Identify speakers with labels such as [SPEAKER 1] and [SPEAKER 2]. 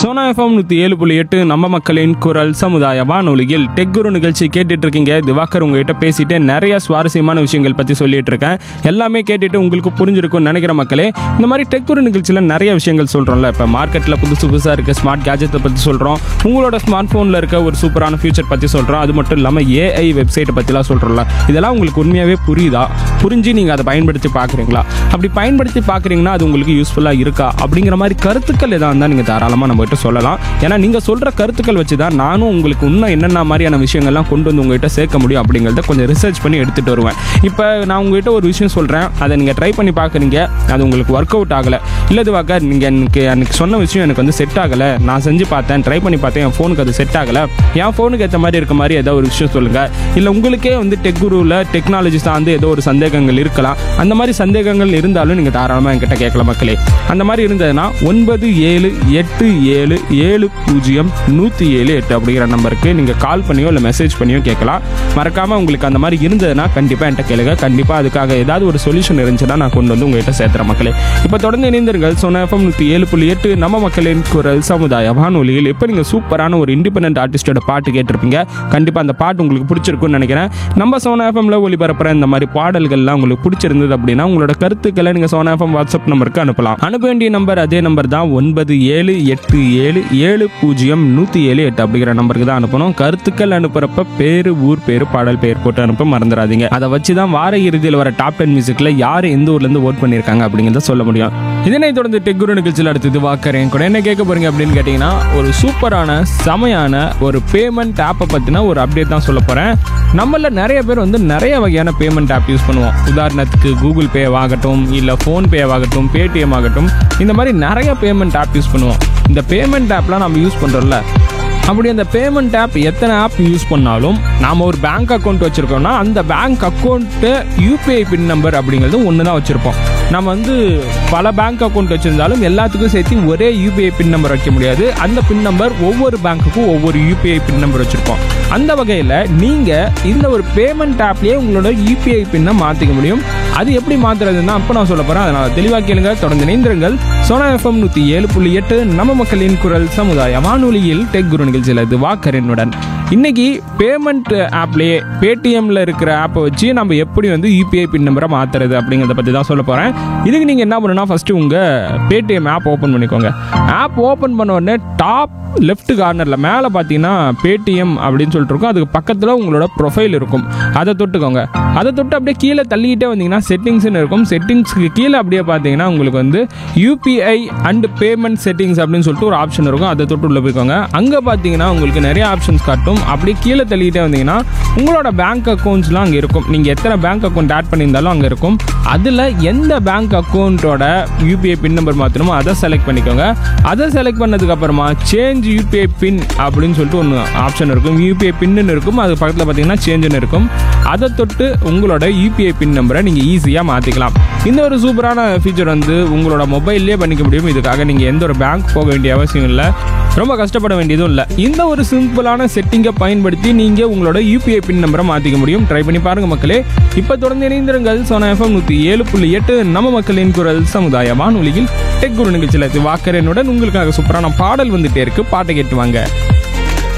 [SPEAKER 1] Sona FM நூற்றி ஏழு புள்ளி எட்டு நம்ம மக்களின் குரல் சமுதாய வானொலியில் டெக் குரு நிகழ்ச்சி கேட்டுட்டு இருக்கீங்க திவாகர் உங்ககிட்ட பேசிட்டு நிறைய சுவாரஸ்யமான விஷயங்கள் பற்றி சொல்லிட்டு இருக்கேன் எல்லாமே கேட்டுட்டு உங்களுக்கு புரிஞ்சிருக்கும்னு நினைக்கிற மக்களே இந்த மாதிரி டெக் குரு நிகழ்ச்சியில் நிறைய விஷயங்கள் சொல்கிறோம்ல இப்போ மார்க்கெட்டில் புதுசு புதுசாக இருக்க ஸ்மார்ட் கேஜெட்டை பற்றி சொல்கிறோம் உங்களோட ஸ்மார்ட் ஃபோனில் இருக்க ஒரு சூப்பரான ஃபியூச்சர் பற்றி சொல்கிறோம் அது மட்டும் இல்லாமல் ஏஐ வெப்சைட்டை பற்றிலாம் சொல்கிறோம்ல இதெல்லாம் உங்களுக்கு உண்மையாகவே புரியுதா புரிஞ்சு நீங்கள் அதை பயன்படுத்தி பார்க்குறீங்களா அப்படி பயன்படுத்தி பார்க்குறீங்கன்னா அது உங்களுக்கு யூஸ்ஃபுல்லாக இருக்கா அப்படிங்கிற மாதிரி கருத்துக்கள் எதாக இருந்தால் நீங்கள் தாராளமாக நம்ம கிட்ட சொல்லலாம் ஏன்னா நீங்கள் சொல்கிற கருத்துக்கள் வச்சு தான் நானும் உங்களுக்கு இன்னும் என்னென்ன மாதிரியான விஷயங்கள்லாம் கொண்டு வந்து உங்ககிட்ட சேர்க்க முடியும் அப்படிங்கிறத கொஞ்சம் ரிசர்ச் பண்ணி எடுத்துகிட்டு வருவேன் இப்போ நான் உங்ககிட்ட ஒரு விஷயம் சொல்கிறேன் அதை நீங்கள் ட்ரை பண்ணி பார்க்குறீங்க அது உங்களுக்கு ஒர்க் அவுட் ஆகலை இல்லை இதுவாக்க நீங்கள் எனக்கு எனக்கு சொன்ன விஷயம் எனக்கு வந்து செட் ஆகலை நான் செஞ்சு பார்த்தேன் ட்ரை பண்ணி பார்த்தேன் என் ஃபோனுக்கு அது செட் ஆகலை என் ஃபோனுக்கு ஏற்ற மாதிரி இருக்க மாதிரி ஏதோ ஒரு விஷயம் சொல்லுங்கள் இல்லை உங்களுக்கே வந்து டெக் குருவில் டெக்னாலஜி சார்ந்து ஏதோ ஒரு சந்தேகங்கள் இருக்கலாம் அந்த மாதிரி சந்தேகங்கள் இருந்தாலும் நீங்கள் தாராளமாக என்கிட்ட கேட்கலாம் மக்களே அந்த மாதிரி இருந்ததுன்னா ஒன்பது ஏழு எட்டு ஏழு ஏழு பூஜ்ஜியம் நூற்றி ஏழு எட்டு அப்படிங்கிற நம்பருக்கு நீங்கள் கால் பண்ணியோ இல்லை மெசேஜ் பண்ணியோ கேட்கலாம் மறக்காமல் உங்களுக்கு அந்த மாதிரி இருந்ததுன்னா கண்டிப்பாக என்கிட்ட கேளுங்க கண்டிப்பாக அதுக்காக ஏதாவது ஒரு சொல்யூஷன் இருந்துச்சுன்னா நான் கொண்டு வந்து உங்ககிட்ட சேர்த்துறேன் மக்களே இப்போ தொடர்ந்து இணைந்தீர்கள் சொன்ன எஃப்எம் நூற்றி ஏழு புள்ளி எட்டு நம்ம மக்களின் குரல் சமுதாய வானொலியில் இப்போ நீங்கள் சூப்பரான ஒரு இண்டிபெண்டன்ட் ஆர்டிஸ்டோட பாட்டு கேட்டிருப்பீங்க கண்டிப்பாக அந்த பாட்டு உங்களுக்கு பிடிச்சிருக்கும்னு நினைக்கிறேன் நம்ம சோனா எஃப்எம்ல ஒளிபரப்புற இந்த மாதிரி பாடல்கள்லாம் உங்களுக்கு பிடிச்சிருந்தது அப்படின்னா உங்களோட கருத்துக்களை நீங்கள் சோனா எஃப்எம் வாட்ஸ்அப் நம்பருக்கு அனுப்பலாம் அனுப்ப வேண்டிய நம்பர் அதே நம்பர் தான் ஒன்பது ஏழு எட்டு ஏழு ஏழு பூஜ்ஜியம் நூற்றி ஏழு எட்டு அப்படிங்கிற நம்பருக்கு தான் அனுப்பணும் கருத்துக்கள் அனுப்புறப்ப பேரு ஊர் பேரு பாடல் பெயர் போட்டு அனுப்ப மறந்துடாதீங்க அதை வச்சு தான் வார இறுதியில் வர டாப் டென் மியூசிக்கில் யார் எந்த ஊர்லேருந்து ஓட் பண்ணியிருக்காங்க அப்படிங்கிறத சொல்ல முடியும் இதனைத் தொடர்ந்து டெக் குரு நிகழ்ச்சியில் அடுத்தது வாக்கறேன் கூட என்ன கேட்க போறீங்க அப்படின்னு கேட்டிங்கன்னா ஒரு சூப்பரான செமையான ஒரு பேமெண்ட் ஆப்பை பற்றின ஒரு அப்டேட் தான் சொல்ல போகிறேன் நம்மள நிறைய பேர் வந்து நிறைய வகையான பேமெண்ட் ஆப் யூஸ் பண்ணுவோம் உதாரணத்துக்கு கூகுள் பே ஆகட்டும் இல்லை ஃபோன்பே ஆகட்டும் பேடிஎம் ஆகட்டும் இந்த மாதிரி நிறைய பேமெண்ட் ஆப் யூஸ் பண்ணுவோம் இந்த பேமெண்ட் ஆப்லாம் நம்ம யூஸ் பண்ணுறோம்ல அப்படி அந்த பேமெண்ட் ஆப் எத்தனை ஆப் யூஸ் பண்ணாலும் நாம் ஒரு பேங்க் அக்கௌண்ட் வச்சுருக்கோம்னா அந்த bank account UPI PIN number அப்படிங்கிறது ஒன்று தான் வச்சுருப்போம் நம்ம வந்து பல பேங்க் அக்கௌண்ட் வச்சுருந்தாலும் எல்லாத்துக்கும் சேர்த்து ஒரே யூபிஐ பின் நம்பர் வைக்க முடியாது அந்த பின் நம்பர் ஒவ்வொரு பேங்க்குக்கும் ஒவ்வொரு யூபிஐ பின் நம்பர் வச்சுருப்போம் அந்த வகையில் நீங்கள் இந்த ஒரு பேமெண்ட் ஆப்லேயே உங்களோட யூபிஐ பின்னை மாற்றிக்க முடியும் அது எப்படி மாற்றுறதுன்னா அப்போ நான் சொல்ல போகிறேன் அதனால் தெளிவாக கேளுங்க தொடர்ந்து இணைந்திருங்கள் சோனா எஃப்எம் நூற்றி ஏழு புள்ளி எட்டு நம்ம மக்களின் குரல் சமுதாய வானொலியில் டெக் குரு நிகழ்ச்சியில் இது வாக்கரனுடன் இன்னைக்கு பேமெண்ட் ஆப்லேயே பேடிஎம்ல இருக்கிற ஆப்பை வச்சு நம்ம எப்படி வந்து யூபிஐ பின் நம்பரை மாற்றுறது அப்படிங்கிறத பற்றி தான் சொல்ல போகிறேன் இதுக்கு நீங்கள் என்ன பண்ணணும்னா ஃபஸ்ட்டு உங்கள் பேடிஎம் ஆப் ஓப்பன் பண்ணிக்கோங்க ஆப் ஓப்பன் பண்ண உடனே டாப் லெஃப்ட் கார்னரில் மேலே பார்த்தீங்கன்னா பேடிஎம் அப்படின்னு சொல்லிட்டு இருக்கும் அதுக்கு பக்கத்தில் உங்களோட ப்ரொஃபைல் இருக்கும் அதை தொட்டுக்கோங்க அதை தொட்டு அப்படியே கீழே தள்ளிக்கிட்டே வந்தீங்கன்னா செட்டிங்ஸ்னு இருக்கும் செட்டிங்ஸ்க்கு கீழே அப்படியே பார்த்தீங்கன்னா உங்களுக்கு வந்து யூபிஐ அண்ட் பேமெண்ட் செட்டிங்ஸ் அப்படின்னு சொல்லிட்டு ஒரு ஆப்ஷன் இருக்கும் அதை தொட்டு உள்ள போய்க்கோங்க அங்கே பார்த்தீங்கன்னா உங்களுக்கு நிறைய ஆப்ஷன்ஸ் காட்டும் அப்படியே கீழே தள்ளிக்கிட்டே வந்தீங்கன்னா உங்களோட பேங்க் அக்கௌண்ட்ஸ்லாம் அங்கே இருக்கும் நீங்கள் எத்தனை பேங்க் அக்கௌண்ட் ஆட் பண்ணியிருந்தாலும் அங்கே இருக்கும் அதில் எந்த பேங்க் அக்கௌண்ட்டோட யூபிஐ பின் நம்பர் மாற்றணுமோ அதை செலக்ட் பண்ணிக்கோங்க அதை செலக்ட் பண்ணதுக்கு அப்புறமா சேஞ்ச் யூபிஐ பின் அப்படின்னு சொல்லிட்டு ஒன்று ஆப்ஷன் இருக்கும் யூபிஐ பின்னு இருக்கும் அது பக்கத்தில் பார்த்தீங்கன்னா சேஞ்சுன்னு இருக்கும் அதை தொட்டு உங்களோட யூபிஐ பின் நம்பரை நீங்கள் ஈஸியாக மாற்றிக்கலாம் இந்த ஒரு சூப்பரான ஃபீச்சர் வந்து உங்களோட மொபைல்லே பண்ணிக்க முடியும் இதுக்காக நீங்கள் எந்த ஒரு பேங்க் போக வேண்டிய அவசியம் இல்லை ரொம்ப கஷ்டப்பட வேண்டியதும் இல்லை இந்த ஒரு சிம்பிளான செட்டிங்கை பயன்படுத்தி நீங்கள் உங்களோட யூபிஐ பின் நம்பரை மாற்றிக்க முடியும் ட்ரை பண்ணி பாருங்க மக்களே இப்போ தொடர்ந்து இணைந்திருங்கள் சோனா எஃப்எம் நூற்றி ஏழு புள்ளி எட்டு நம்ம மக்களின் குரல் சமுதாய வானொலியில் டெக் குரு நிகழ்ச்சியில் வாக்கரனுடன் உங்களுக்காக சூப்பரான பாடல் வந்துட்டே இருக்கு பாட்டை கேட்டு வாங்க